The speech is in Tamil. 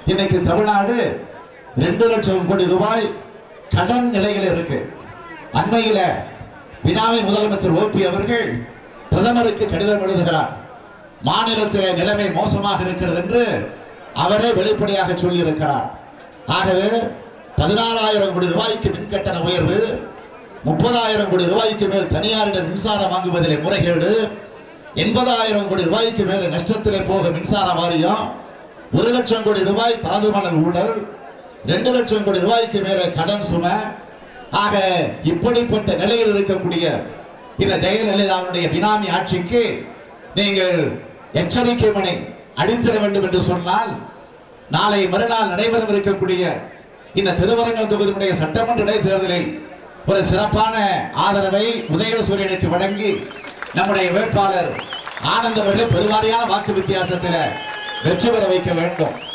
இன்னைக்கு தமிழ்நாடு ரெண்டு லட்சம் கோடி ரூபாய் கடன் நிலையில் இருக்கு அண்மையில பினாமி முதலமைச்சர் ஓபி அவர்கள் பிரதமருக்கு கடிதம் எழுதுகிறார் மாநிலத்தில் நிலைமை மோசமாக இருக்கிறது என்று அவரே வெளிப்படையாக சொல்லியிருக்கிறார் ஆகவே பதினாறாயிரம் கோடி ரூபாய்க்கு மின் கட்டண உயர்வு முப்பதாயிரம் கோடி ரூபாய்க்கு மேல் தனியாரிடம் மின்சாரம் வாங்குவதிலே முறைகேடு எண்பதாயிரம் கோடி ரூபாய்க்கு மேல நஷ்டத்திலே போக மின்சார வாரியம் ஒரு லட்சம் கோடி ரூபாய் தாதுமணல் ஊழல் ரெண்டு லட்சம் கோடி ரூபாய்க்கு மேல கடன் சுமை ஆக இப்படிப்பட்ட நிலையில் இருக்கக்கூடிய இந்த ஜெயலலிதாவுடைய பினாமி ஆட்சிக்கு நீங்கள் எச்சரிக்கை மணி அடித்திட வேண்டும் என்று சொன்னால் நாளை மறுநாள் நடைபெற இருக்கக்கூடிய இந்த திருவரங்கம் தொகுதியினுடைய சட்டமன்ற இடைத்தேர்தலில் ஒரு சிறப்பான ஆதரவை உதயசூரியனுக்கு வழங்கி நம்முடைய வேட்பாளர் ஆனந்த் அவர்களை பெருவாரியான வாக்கு வித்தியாசத்தில் வெற்றி பெற வைக்க வேண்டும்